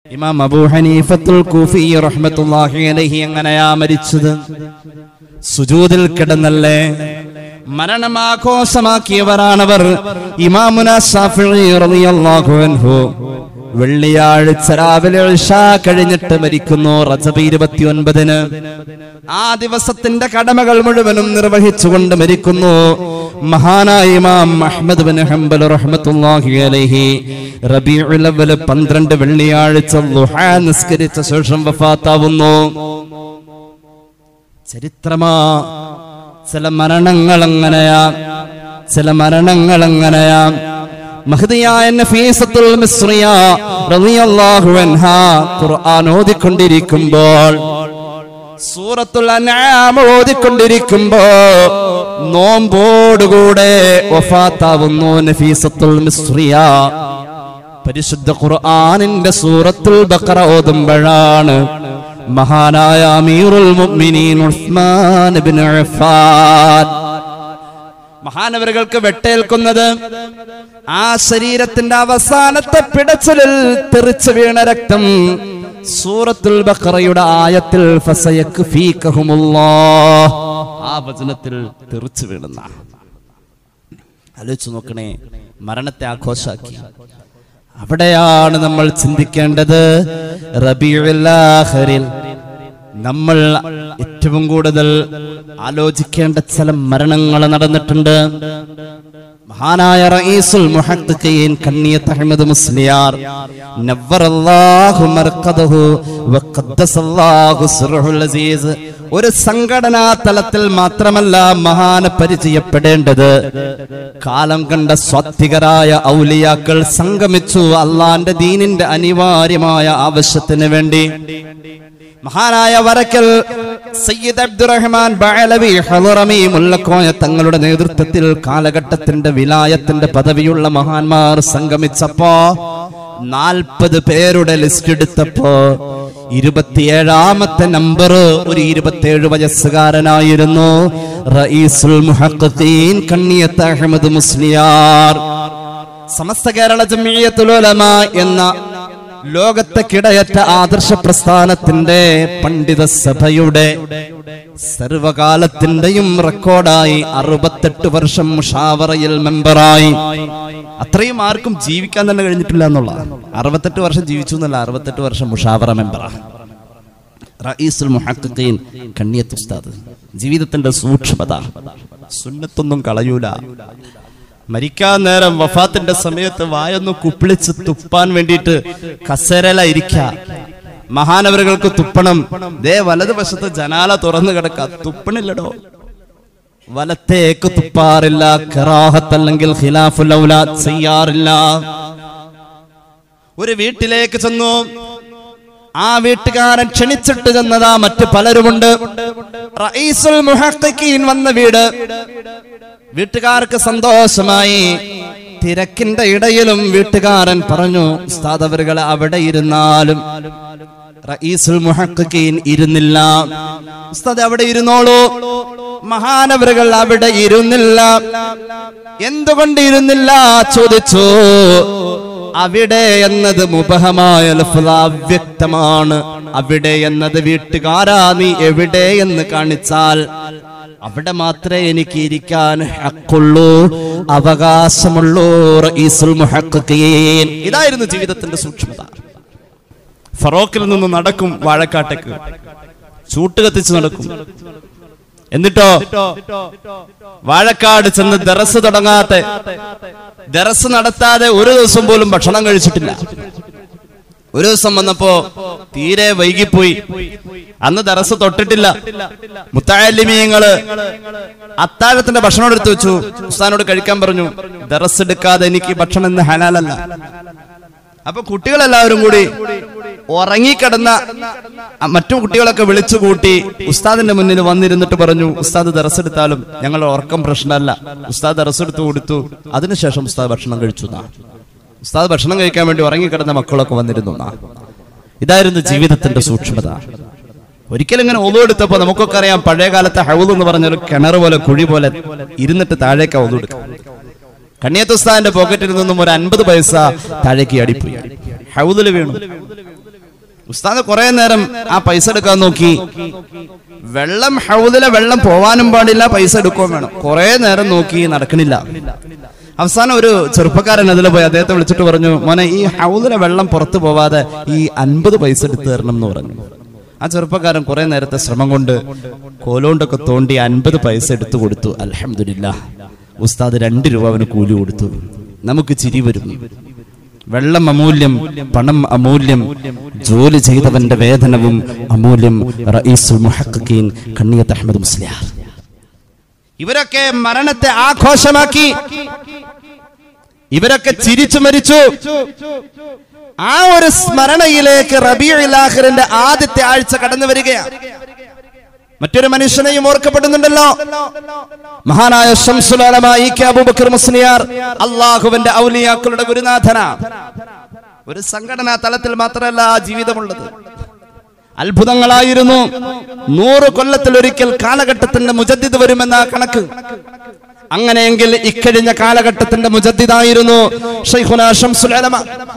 ഇമാം അബൂ ഹനീഫത്തുൽ കൂഫി റഹ്മത്തുള്ളാഹി അലൈഹി എങ്ങനെയാ മരിച്ചത് സുജൂദിൽ കിടന്നല്ലേ മരണം ആഘോഷമാക്കിയവരാണവർ ഇമാമുന ശാഫിഈ റളിയല്ലാഹു അൻഹു വെള്ളിയാഴ്ച രാവിലെ ഇഷാ കഴിഞ്ഞിട്ട് മരിക്കുന്നു റജബ് ഇരുപത്തിയൊൻപതിന് ആ ദിവസത്തിന്റെ കടമകൾ മുഴുവനും നിർവഹിച്ചുകൊണ്ട് മരിക്കുന്നു മഹാനായ ഇമാം അഹ്മദ് ബിൻ ഹംബൽ റഹ്മത്തുള്ളാഹി അലൈഹി റബീഉൽ അവ്വൽ 12 വെള്ളിയാഴ്ച ളുഹാ നിസ്കരിച്ച ശേഷം വഫാത്താവുന്നു ചരിത്രമാ ചില മരണങ്ങൾ എങ്ങനെയാ ചില മരണങ്ങൾ എങ്ങനെയാ മഹദിയായ നഫീസത്തുൽ മിസ്രിയ റളിയല്ലാഹു അൻഹാ ഖുർആൻ ഓതിക്കൊണ്ടിരിക്കുമ്പോൾ സൂറത്തുൽ അൻആം ഓതിക്കൊണ്ടിരിക്കുമ്പോ നോമ്പോടുകൂടെ വഫാത്താവുന്നു നഫീസത്തുൽ മിസ്രിയ പരിശുദ്ധ ഖുർആനിന്റെ സൂറത്തുൽ ബഖറ ഓതുമ്പോഴാണ് മഹാനായ അമീറുൽ മുഅ്മിനീൻ ഉസ്മാൻ ഇബ്നു അഫ്ഫാൻ മഹാനവറുകൾക്ക് വെട്ടേൽക്കുന്നത് ആ ശരീരത്തിന്റെ അവസാനത്തെ പിടച്ചിലിൽ തെറിച്ചു വീണ രക്തം സൂറത്തുൽ ബഖറയുടെ ആയത്തിൽ ഫസയക്ഫീകഹുമുല്ലാഹ് ആ വചനത്തിൽ തെറിച്ചു വീണുന്ന ആലോചിച്ചു നോക്കണേ മരണത്തെ ആഘോഷാക്കി അവിടെയാണ് നമ്മൾ ചിന്തിക്കേണ്ടത് റബിയുൽ ആഖിറിൽ നമ്മൾ ഏറ്റവും കൂടുതൽ ആലോചിക്കേണ്ട ചില മരണങ്ങൾ നടന്നിട്ടുണ്ട് മഹാനായ റഈസുൽ മുഹദ്ദിഖീൻ കണ്ണിയത്ത് അഹ്മദ് മുസ്ലിയാർ നവ്വറല്ലാഹു മർഖദഹു വഖദ്ദസല്ലാഹു സിർഹുൽ അസീസ് ഒരു സംഘടനാ തലത്തിൽ മാത്രമല്ല മഹാന പരിചയപ്പെടേണ്ടത് കാലം കണ്ട സ്വാത്വികരായ ഔലിയാക്കൾ സംഗമിച്ചു അള്ളാന്റെ ദീനിന്റെ അനിവാര്യമായ ആവശ്യത്തിന് വേണ്ടി മഹാനായ വരക്കൽ സയ്യിദ് അബ്ദുറഹ്മാൻ ബഅലവി ഹളറമി മുല്ലക്കോയ തങ്ങളുടെ നേതൃത്വത്തിൽ കാലഘട്ടത്തിന്റെ വിലായത്തിന്റെ പദവിയുള്ള മഹാന്മാർ സംഗമിച്ചപ്പോ നാൽപ്പത് പേരുടെ ലിസ്റ്റ് എടുത്തപ്പോ ഇരുപത്തിയേഴാമത്തെ നമ്പർ ഒരു ഇരുപത്തിയേഴ് വയസ്സുകാരനായിരുന്നു റഈസുൽ മുഹഖഖീൻ കണ്ണിയത്ത് അഹമ്മദ് മുസ്ലിയാർ സമസ്ത കേരള ജമിയത്തുൽ ഉലമ എന്ന ലോകത്തെ കിടയറ്റ ആദർശ പ്രസ്ഥാനത്തിന്റെ പണ്ഡിത സഭയുടെ സർവകാലത്തിന്റെയും റെക്കോർഡായി അറുപത്തെട്ട് വർഷം മുഷാവറയിൽ മെമ്പറായി അത്രയും ആർക്കും ജീവിക്കാൻ തന്നെ കഴിഞ്ഞിട്ടില്ല എന്നുള്ള അറുപത്തെട്ട് വർഷം ജീവിച്ചു എന്നല്ല അറുപത്തെട്ട് വർഷം മുഷാവറ മെമ്പറാണ് റഈസുൽ മുഹഖഖീൻ കണ്ണിയത്ത് ഉസ്താദ് ജീവിതത്തിന്റെ സൂക്ഷ്മത സുന്നത്തൊന്നും കളയൂല മരിക്കാൻ നേരം വഫാത്തിന്റെ സമയത്ത് വായൊന്ന് കുപ്പിളിച്ച് തുപ്പാൻ വേണ്ടിയിട്ട് കസേരല ഇരിക്ക മഹാനവരുകൾക്ക് തുപ്പണം ദേ വലതുവശത്ത് ജനാല തുറന്നു കിടക്ക തുപ്പണില്ലടോ വലത്തേക്ക് തുപ്പാറില്ല കറാഹത്ത് അല്ലെങ്കിൽ ഖിലാഫുൽ ഔലാദ് ചെയ്യാറില്ല ഒരു വീട്ടിലേക്ക് ചെന്നു ആ വീട്ടുകാരൻ ക്ഷണിച്ചിട്ട് ചെന്നതാ മറ്റു പലരുമുണ്ട് റഈസുൽ മുഹഖഖീൻ വന്ന വീട് വീട്ടുകാർക്ക് സന്തോഷമായി തിരക്കിന്റെ ഇടയിലും വീട്ടുകാരൻ പറഞ്ഞു ഉസ്താദ് അവരുകൾ അവിടെ ഇരുന്നാലും റഈസുൽ മുഹഖഖീൻ ഇരുന്നില്ല ഉസ്താദ് അവിടെ ഇരുന്നോളൂ മഹാനവരുകൾ അവിടെ ഇരുന്നില്ല എന്തുകൊണ്ട് ഇരുന്നില്ല ചോദിച്ചു അവിടെ എന്നത് മുബഹമായ ലഫ്ള അവ്യക്തമാണ് അവിടെ എന്നത് വീട്ടുകാരാ നീ എവിടെ എന്ന് കാണിച്ചാൽ അവിടെ മാത്രമേ എനിക്ക് ഇരിക്കാൻ ഹക്കുള്ളൂ അവകാശമുള്ളൂ റഈസുൽ മുഹഖഖീൻ ഇതായിരുന്നു ജീവിതത്തിന്റെ സൂക്ഷ്മത ഫറോക്കിൽ നിന്ന് നടക്കും വാഴക്കാട്ടേക്ക് ചൂട്ട് കത്തിച്ച് നടക്കും എന്നിട്ടോ വാഴക്കാട് ചെന്ന് ദറസ് തുടങ്ങാത്ത ദറസ് നടത്താതെ ഒരു ദിവസം പോലും ഭക്ഷണം കഴിച്ചിട്ടില്ല ഒരു ദിവസം വന്നപ്പോ തീരെ വൈകിപ്പോയി അന്ന് ദറസ് തൊട്ടിട്ടില്ല മുത്താലിമീങ്ങള് അത്താഴത്തിന്റെ ഭക്ഷണം എടുത്തു വെച്ചു ഉസ്താനോട് കഴിക്കാൻ പറഞ്ഞു ദറസ് എടുക്കാതെ എനിക്ക് ഭക്ഷണം ഇന്ന് ഹലാലല്ല അപ്പൊ കുട്ടികളെല്ലാവരും കൂടി ഉറങ്ങിക്കിടന്ന ആ മറ്റു കുട്ടികളൊക്കെ വിളിച്ചു കൂട്ടി ഉസ്താദിന്റെ മുന്നിൽ വന്നിരുന്നിട്ട് പറഞ്ഞു ഉസ്താദ് ദറസ് എടുത്താലും ഞങ്ങൾ ഉറക്കം പ്രശ്നമല്ല ഉസ്താദ് ദറസ് എടുത്തു കൊടുത്തു അതിനുശേഷം ഉസ്താദ് ഭക്ഷണം കഴിച്ചു എന്നാ. ഉസ്താദ് ഭക്ഷണം കഴിക്കാൻ വേണ്ടി ഉറങ്ങിക്കിടന്ന മക്കളൊക്കെ വന്നിരുന്നു എന്നാ. ഇതായിരുന്നു ജീവിതത്തിന്റെ സൂക്ഷ്മത ഒരിക്കലും ഇങ്ങനെ ഒതുവെടുത്തപ്പോ നമുക്കൊക്കെ അറിയാം പഴയ കാലത്തെ ഹൗദ് എന്ന് പറഞ്ഞ ഒരു കിണർ പോലെ കുഴി പോലെ ഇരുന്നിട്ട് താഴേക്ക് ഒതുവെടുക്കാം കണ്ണിയത്തുസ്താന്റെ പോക്കറ്റിൽ നിന്നും ഒരു അൻപത് പൈസ താഴേക്ക് അടിപ്പോയി ഹൗദിൽ വീണു ഉസ്താദ് കുറെ നേരം ആ പൈസ എടുക്കാൻ നോക്കി വെള്ളം ഹൗദിലെ വെള്ളം പോവാനും പാടില്ല പൈസ എടുക്കുകയും വേണം കുറെ നേരം നോക്കി നടക്കണില്ല അവസാനം ഒരു ചെറുപ്പക്കാരൻ അതിൽ പോയി അദ്ദേഹത്തെ വിളിച്ചിട്ട് പറഞ്ഞു മോനെ ഈ ഹൗദിലെ വെള്ളം പുറത്തു പോവാതെ ഈ അൻപത് പൈസ എടുത്തു തരണം എന്ന് പറഞ്ഞു ആ ചെറുപ്പക്കാരൻ കുറെ നേരത്തെ ശ്രമം കൊണ്ട് കോലോണ്ടൊക്കെ തോണ്ടി അൻപത് പൈസ എടുത്തു കൊടുത്തു അലഹമില്ല ഉസ്താദ് രണ്ട് രൂപ അവന് കൂലി കൊടുത്തു നമുക്ക് ചിരി വരും വെള്ളം അമൂല്യം പണം അമൂല്യം ജോലി ചെയ്തവന്റെ വേതനവും അമൂല്യം റഈസുൽ മുഹഖഖീൻ കണ്ണിയത്ത് അഹമ്മദ് മുസ്ലിയാർ ഇവരൊക്കെ മരണത്തെ ആഘോഷമാക്കി ഇവരൊക്കെ ചിരിച്ചു മരിച്ചു ആ ഒരു സ്മരണയിലേക്ക് റബിയുലാഹിറിന്റെ ആദ്യത്തെ ആഴ്ച കടന്നു വരികയാണ് മറ്റൊരു മനുഷ്യനെയും ഓർക്കപ്പെടുന്നുണ്ടല്ലോ മഹാനായ ഷംസുലമ ഇ കെ അബൂബക്കർ മുസ്ലിയാർ അള്ളാഹുവിന്റെ ഔലിയാക്കളുടെ ഗുരുനാഥന ഒരു സംഘടനാ തലത്തിൽ മാത്രമല്ല ആ ജീവിതമുള്ളത് അത്ഭുതങ്ങളായിരുന്നു നൂറ് കൊല്ലത്തിൽ ഒരിക്കൽ കാലഘട്ടത്തിന്റെ മുജദ്ദിദ് വരുമെന്ന ആ കണക്ക് അങ്ങനെയെങ്കിൽ ഇക്കഴിഞ്ഞ കാലഘട്ടത്തിന്റെ മുജദ്ദിദായിരുന്നു ഷൈഖുന ഷംസുൽ അലമ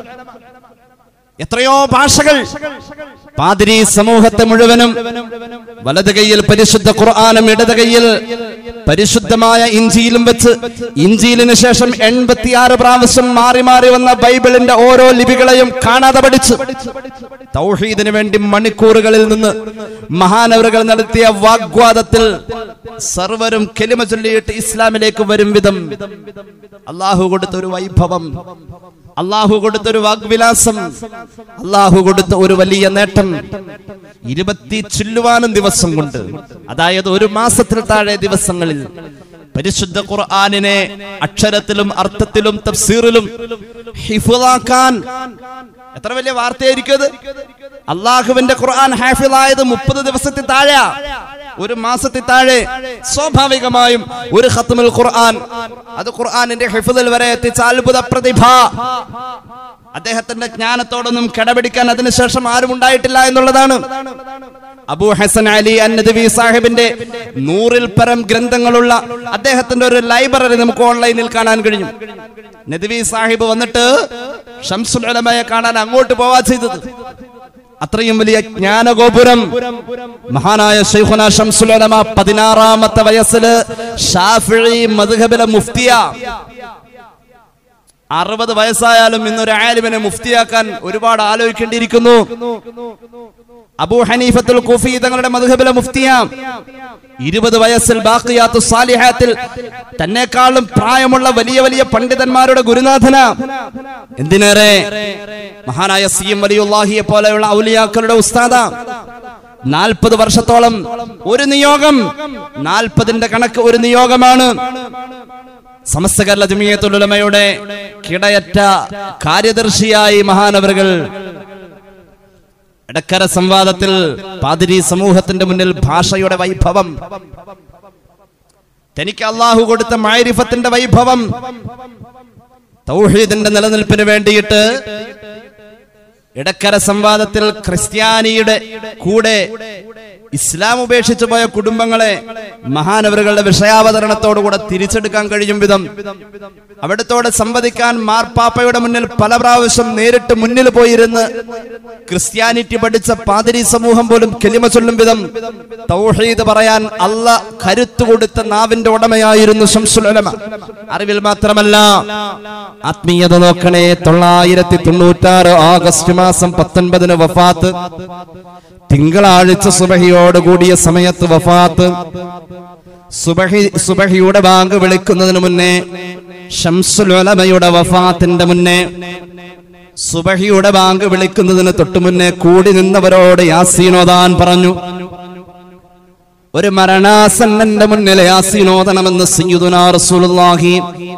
എത്രയോ ഭാഷകൾ പാതിരി സമൂഹത്തെ മുഴുവനും വലത് കൈയിൽ പരിശുദ്ധ ഖുർആാനും ഇടത് കൈയിൽ പരിശുദ്ധമായ ഇഞ്ചിയിലും വെച്ച് ഇഞ്ചിയിലിന് ശേഷം എൺപത്തിയാറ് പ്രാവശ്യം മാറി മാറി വന്ന ബൈബിളിന്റെ ഓരോ ലിപികളെയും കാണാതെ പഠിച്ചു തൗഹീദിന് വേണ്ടി മണിക്കൂറുകളിൽ നിന്ന് മഹാനവറുകൾ നടത്തിയ വാഗ്വാദത്തിൽ സർവരും കെലിമ ചൊല്ലിയിട്ട് ഇസ്ലാമിലേക്ക് വരും വിധം അള്ളാഹു കൊടുത്ത ഒരു വൈഭവം അള്ളാഹു കൊടുത്ത ഒരു വാഗ്വിലാസം അള്ളാഹു കൊടുത്ത ഒരു വലിയ നേട്ടം ഇരുപത്തി ചില്ലുവാനും ദിവസം കൊണ്ട് അതായത് ഒരു മാസത്തിൽ താഴെ ദിവസങ്ങളിൽ പരിശുദ്ധ ഖുർആാനിനെ അക്ഷരത്തിലും അർത്ഥത്തിലും തഫ്സീറിലും ഹിഫുദാക്കാൻ എത്ര വലിയ വാർത്തയായിരിക്കും അത് അള്ളാഹുവിന്റെ ഖുർആൻ ഹാഫിളായത് മുപ്പത് ദിവസത്തിൽ താഴെ ഒരു മാസത്തിൽ താഴെ സ്വാഭാവികമായും ഒരു ഖത്മുൽ ഖുർആൻ അത് ഖുർആനിന്റെ ഹിഫുദിൽ വരെ എത്തിച്ച അത്ഭുത പ്രതിഭ അദ്ദേഹത്തിന്റെ ജ്ഞാനത്തോടൊന്നും കിടപിടിക്കാൻ അതിനുശേഷം ആരും ഉണ്ടായിട്ടില്ല എന്നുള്ളതാണ് അബൂ ഹസൻ അലി അന്നദവി സാഹിബിന്റെ നൂറിൽ പരം ഗ്രന്ഥങ്ങളുള്ള അദ്ദേഹത്തിന്റെ ഒരു ലൈബ്രറി നമുക്ക് ഓൺലൈനിൽ കാണാൻ കഴിഞ്ഞു നദവി സാഹിബ് വന്നിട്ട് ഷംസുൽ ഉലമയെ കാണാൻ അങ്ങോട്ട് പോവാ ചെയ്തത് അത്രയും വലിയ ജ്ഞാനഗോപുരം മഹാനായ ഷെയ്ഖുന ഷംസുൽ ഉലമ പതിനാറാമത്തെ വയസ്സില് ഷാഫിഈ മദ്ഹബിലെ മുഫ്തിയ അറുപത് വയസ്സായാലും ഇന്നൊരു ആലിമിനെ മുഫ്തിയാക്കാൻ ഒരുപാട് ആലോചിക്കേണ്ടിയിരിക്കുന്നു അബൂ ഹനീഫത്തുൽ കുഫി തങ്ങളുടെ മധുഹബിലെ മുഫ്തിയ ഇരുപത് വയസ്സിൽ ബാക്കിയാത്തു സാലിഹാത്തിൽ തന്നെക്കാളും പ്രായമുള്ള വലിയ വലിയ പണ്ഡിതന്മാരുടെ ഗുരുനാഥന എന്തിനേറെ മഹാനായ സി എം വലിയുല്ലാഹിയെ പോലെയുള്ള ഔലിയാക്കളുടെ ഉസ്താദ നാൽപ്പത് വർഷത്തോളം ഒരു നിയോഗം നാൽപ്പതിന്റെ കണക്ക് ഒരു നിയോഗമാണ് സമസ്ത കേരള ജമിയത്തുലമയുടെ കിടയറ്റ കാര്യദർശിയായി മഹാനവറുകൾ ഇടക്കര സംവാദത്തിൽ പാതിരി സമൂഹത്തിന്റെ മുന്നിൽ ഭാഷയുടെ വൈഭവം തനിക്ക് അള്ളാഹു കൊടുത്ത മാരിഫത്തിന്റെ വൈഭവം തൗഹീദിന്റെ നിലനിൽപ്പിന് വേണ്ടിയിട്ട് ഇടക്കര സംവാദത്തിൽ ക്രിസ്ത്യാനിയുടെ കൂടെ ഇസ്ലാം ഉപേക്ഷിച്ചു പോയ കുടുംബങ്ങളെ മഹാനവറുകളുടെ വിഷയാവതരണത്തോടുകൂടെ തിരിച്ചെടുക്കാൻ കഴിയും വിധം അവിടത്തോടെ സംവദിക്കാൻ മാർപ്പാപ്പയുടെ മുന്നിൽ പല പ്രാവശ്യം നേരിട്ട് മുന്നിൽ പോയിരുന്ന് ക്രിസ്ത്യാനിറ്റി പഠിച്ച പാതിരി സമൂഹം പോലും കെലിമ ചൊല്ലും വിധം തൗഹീദ് പറയാൻ അല്ല കരുത്തു കൊടുത്ത നാവിന്റെ ഉടമയായിരുന്നു ശംസുലമ അറിവിൽ മാത്രമല്ല ആത്മീയത നോക്കണേ തൊള്ളായിരത്തി തൊണ്ണൂറ്റാറ് ആഗസ്റ്റ് മാസം പത്തൊൻപതിന് വഫാത്ത് തിങ്കളാഴ്ച സുബഹിയോട് കൂടിയ സമയത്ത് വഫാത്ത് സുബഹി സുബഹിയുടെ ബാങ്ക് വിളിക്കുന്നതിന് മുന്നേ ഷംസുലമയുടെ വഫാത്തിന്റെ മുന്നേ സുബഹിയുടെ ബാങ്ക് വിളിക്കുന്നതിന് തൊട്ടു മുന്നേ കൂടി നിന്നവരോട് യാസീനോദാൻ പറഞ്ഞു ഒരു മരണാസന്നന്റെ മുന്നിൽ യാസീനോദണമെന്ന് സയ്യിദുനാ റസൂലുള്ളാഹി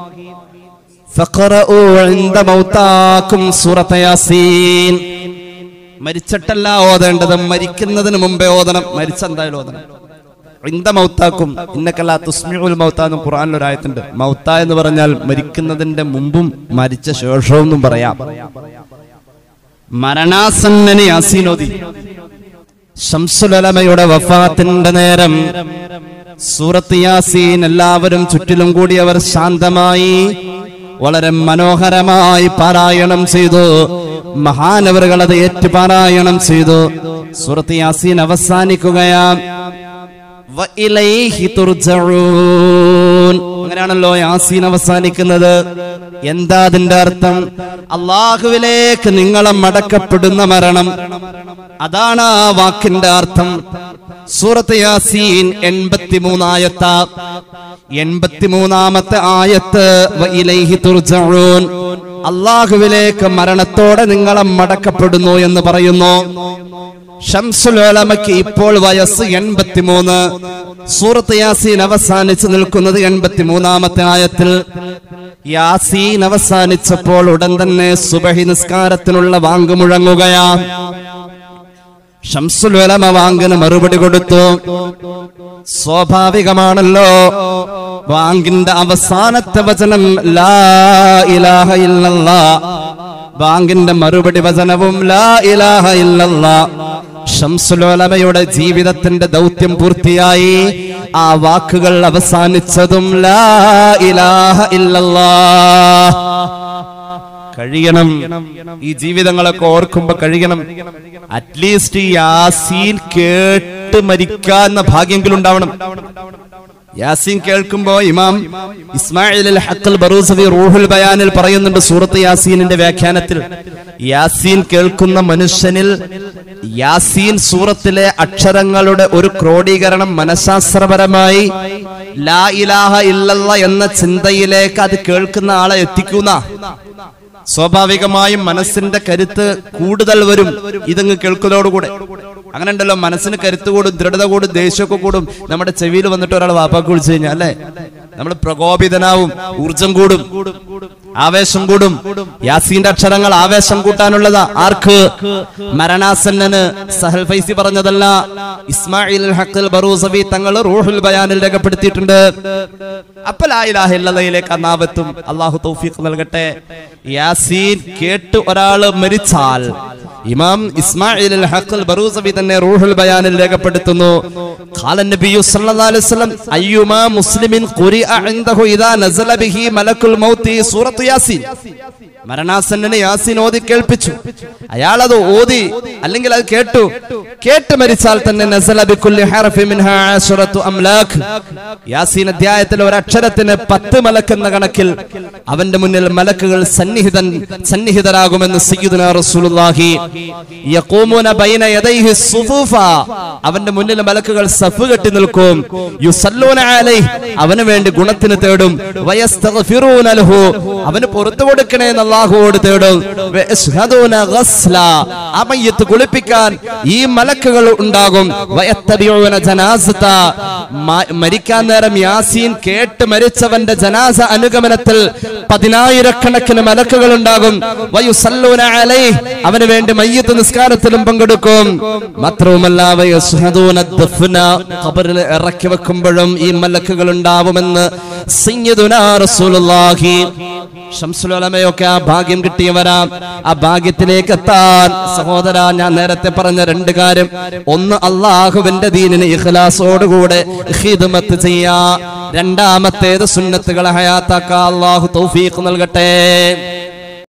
ഫഖറഉ ഇൻദ മൗതാക്കും സൂറത്ത യാസീൻ മരിച്ചിട്ടല്ല ഓതേണ്ടത് മരിക്കുന്നതിന് മുമ്പേ ഓതണം മരിച്ച എന്തായാലും ഓതണം ഇന്ത മൗത്താക്കും ഇന്നക്കല്ലാ തുസ്മിഉൽ മൗത്ത എന്ന് ഖുർആനിൽ ഒരു ആയത്തുണ്ട് മൗത്ത എന്ന് പറഞ്ഞാൽ മരിക്കുന്നതിന്റെ മുമ്പും മരിച്ച ശേഷവും എന്നും പറയാം മരണാസന്നന് യാസീനോദി ഷംസുലമയുടെ വഫാത്തിന്റെ നേരം സൂറത്ത് യാസീൻ എല്ലാവരും ചുറ്റിലും കൂടി അവർ ശാന്തമായി വളരെ മനോഹരമായി പാരായണം ചെയ്തു മഹാനവറുകൾ അത് ഏറ്റു പാരായണം ചെയ്തു സൂറത്ത് യാസീൻ അവസാനിക്കുകയാ വഇലൈഹി തുർജഊൻ. അങ്ങനെയാണല്ലോ യാസീൻ അവസാനിക്കുന്നത് എന്താ അതിന്റെ അർത്ഥം അള്ളാഹുവിലേക്ക് നിങ്ങളെ മടക്കപ്പെടുന്ന മരണം അതാണ് ആ വാക്കിന്റെ അർത്ഥം സൂറത്ത് യാസീൻ എൺപത്തിമൂന്നായത്ത എൺപത്തിമൂന്നാമത്തെ ആയത്ത് വഇലൈഹി തുർജഊൻ. അള്ളാഹുവിലേക്ക് മരണത്തോടെ നിങ്ങളെ മടക്കപ്പെടുന്നു എന്ന് പറയുന്നു ഷംസുലോലമയ്ക്ക് ഇപ്പോൾ വയസ്സ് എൺപത്തിമൂന്ന് സൂറത്ത് യാസീൻ അവസാനിച്ച് നിൽക്കുന്നത് എൺപത്തിമൂന്നാമത്തെ ആയത്തിൽ യാസീൻ അവസാനിച്ചപ്പോൾ ഉടൻ തന്നെ സുബഹി നിസ്കാരത്തിനുള്ള വാങ്ക് മുഴങ്ങുകയാ ഷംസുൽവലമ വാങ്കിന് മറുപടി കൊടുത്തു സ്വാഭാവികമാണല്ലോ വാങ്കിന്റെ അവസാനത്തെ വചനം ലാ ഇലാഹ ഇല്ലല്ലാ ബാങ്കിന്റെ മറുപടി വചനവും ലാ ഇലാഹ ഇല്ലല്ലാ ഷംസുലോലമയുടെ ജീവിതത്തിന്റെ ദൗത്യം പൂർത്തിയായി ആ വാക്കുകൾ അവസാനിച്ചതും ലാ ഇലാഹ ഇല്ലല്ലാ കഴിയണം ഈ ജീവിതങ്ങളൊക്കെ ഓർക്കുമ്പോ കഴിയണം അറ്റ്ലീസ്റ്റ് ഈ യാസീൻ കേട്ട് മരിക്കാന്ന ഭാഗ്യെങ്കിലും ഉണ്ടാവണം യാസീൻ കേൾക്കുമ്പോ ഇമാം ഇസ്മായിൽ അൽ ഹക്കൽ ബറൂസവി റൂഹുൽ ബയാനിൽ പറയുന്നുണ്ട് സൂറത്ത് യാസീനിന്റെ വ്യാഖ്യാനത്തിൽ യാസീൻ കേൾക്കുന്ന മനുഷ്യനിൽ യാസീൻ സൂറത്തിലെ അക്ഷരങ്ങളുടെ ഒരു ക്രോഡീകരണം മനഃശാസ്ത്രപരമായി ലാ ഇലാഹ ഇല്ലല്ല എന്ന ചിന്തയിലേക്ക് അത് കേൾക്കുന്ന ആളെ എത്തിക്കുന്ന സ്വാഭാവികമായും മനസ്സിന്റെ കരുത്ത് കൂടുതൽ വരും ഇതങ്ങ് കേൾക്കുന്നതോടുകൂടെ അങ്ങനെ ഉണ്ടല്ലോ മനസ്സിന് കരുത്ത് കൂടും ദൃഢത കൂടും ദേഷ്യമൊക്കെ കൂടും നമ്മുടെ ചെവിയിൽ വന്നിട്ട് ഒരാൾ വാപ്പാക്ക് വിളിച്ചു കഴിഞ്ഞാൽ അല്ലേ നമ്മൾ പ്രകോപിതനാവും ഊർജം കൂടും ആവേശം കൂടും യാസീന്റെ അക്ഷരങ്ങൾ ആവേശം കൂട്ടാനുള്ളതാ ആർക്ക് മരണാസന്നന് സഹൽ ഫൈസി പറഞ്ഞതല്ല ഇസ്മായിൽ ഹക്കൽ ബറൂസവി തങ്ങൾ റൂഹുൽ ബയാനിൽ രേഖപ്പെടുത്തിയിട്ടുണ്ട് അപ്പൊ ലാ ഇലാഹ ഇല്ലല്ലയിലേക്ക് അന്നാവെത്തും അള്ളാഹു തൗഫീഖ് നൽകട്ടെ യാസീൻ കേട്ട് ഒരാള് മരിച്ചാൽ ഇമാം ഇസ്മായിൽ അൽ ഹഖൽ ബറൂസവി തന്നെ റൂഹുൽ ബയാനിൽ രേഖപ്പെടുത്തുന്നു ഖാല നബിയു സല്ലല്ലാഹു അലൈഹി വസല്ലം അയ്യുമാ മുസ്ലിമിൻ ഖുരിഅ ഇൻദഹു ഇദാ നസല ബിഹി മലക്കുൽ മൗത്തി സൂറത്തു യാസീൻ മരണാസന്നനെ യാസീൻ ഓതി കേൾപ്പിച്ചു അയാൾ അത് ഓതി അല്ലെങ്കിൽ അത് കേട്ടു കേട്ട് മരിച്ചാൽ തന്നെ നസല ബികുല്ലി ഹർഫി മിൻഹാ അശറത്തു അംലാഖ് യാസീൻ അധ്യായത്തിൽ ഒരു അക്ഷരത്തിന് പത്ത് മലക്ക് എന്ന കണക്കിൽ അവന്റെ മുന്നിൽ മലക്കുകൾ സന്നിഹിതൻ സന്നിഹിതരാകുമെന്ന് സയ്യിദുനാ റസൂലുള്ളാഹി യഖൂമുന ബൈന യദൈഹി സുഫൂഫ അവന്റെ മുന്നിൽ മലക്കുകൾ സഫ് കെട്ടി നിൽക്കും യുസല്ലൂന അലൈഹി അവന് വേണ്ടി ഗുണത്തിന് തേടും വയസ്തഗ്ഫിറൂന ലഹു അവന് പുറത്തു കൊടുക്കണേ എന്ന് അല്ലാഹുവോട് തേടും വയസ്ഹദൂന ഗസ്ല ആ മയ്യത്ത് കുളിപ്പിക്കാൻ ഈ മലക്കുകൾ ഉണ്ടാകും വയത്തബിഊന ജനാസത മ- മരിക്കാൻ നേരം യാസീൻ കേട്ട് മരിച്ചവന്റെ ജനാസ അനുഗമനത്തിൽ പതിനായിരക്കണക്കിന് മലക്കുകൾ ഉണ്ടാകും വയുസല്ലൂന അലൈഹി അവന് വേണ്ടി മയ്യത്ത് നിസ്കാരത്തിലും പങ്കെടുക്കും മാത്രവുമല്ല വയസ്ഹദൂന ദഫ്ന ഖബറിൽ ഇറക്കി വെക്കുമ്പോഴും ഈ മലക്കുകൾ ഉണ്ടാവുമെന്ന് സയ്യിദുനാ റസൂലുള്ളാഹി ഷംസുലമയൊക്കെ ആ ഭാഗ്യം കിട്ടിയവരാ ആ ഭാഗ്യത്തിലേക്ക് എത്താൻ സഹോദര ഞാൻ നേരത്തെ പറഞ്ഞ രണ്ട് കാര്യം ഒന്ന് അള്ളാഹുവിന്റെ ദീനിന് ഇഖ്ലാസോടുകൂടെ ഹിദ്മത്ത് ചെയ്യാ രണ്ടാമത്തേത് സുന്നത്തുകളെ ഹയാത്താക്ക അള്ളാഹു തൗഫീഖ് നൽകട്ടെ